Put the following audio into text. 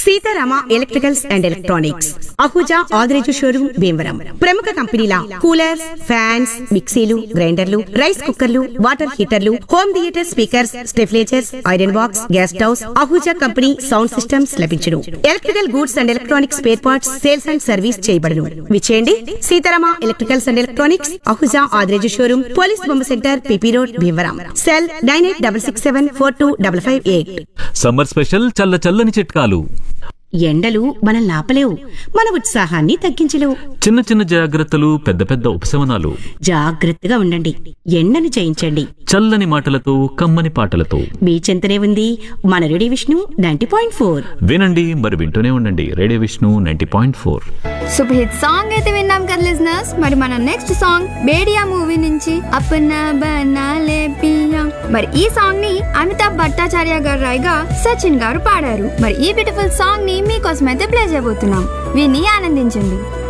Sitarama electricals and electronics Ahuja Adireju showroom Bhimavaram ప్రముఖ కంపెనీల coolers fans మిక్సీలు గ్రైండర్లు రైస్ కుక్కర్లు వాటర్ హీటర్లు home theatre speakers stabilizers iron box gas stoves Ahuja company sound systems లభించును electrical goods and electronics spare parts sales and service చేయబడును విచేయండి Seetharama electricals and electronics Ahuja Adireju showroom police బొమ్మ centre PP road Bhimavaram cell nine eight double six seven four two double five eight summer special చల్ల చల్లని చిట్కాలు ఎండలు మనం లాపలేవు మన ఉత్సాహాన్ని తగ్గించలేవు చిన్న చిన్న జాగ్రత్తలు పెద్ద పెద్ద ఉపశమనాలు జాగ్రత్తగా ఉండండి ఎండను జయించండి చల్లని మాటలతో కమ్మని పాటలతో మీ చెంతనే ఉంది మన radio Vishnu ninety point four వినండి మరి వింటూనే ఉండండి radio Vishnu ninety point four super hit song అయితే విన్నాం కదా లిజనర్స్ మరి మన నెక్స్ట్ సాంగ్ బేడియా మూవీ నుంచి అప్పనా బనాలే పియా మరి ఈ సాంగ్ ని అమితాబ్ భట్టాచార్య గారు రాయగా సచిన్ గారు పాడారు మరి ఈ బ్యూటిఫుల్ సాంగ్ ని మీకోసం అయితే ప్లే చేయబోతున్నాం విని ఆనందించండి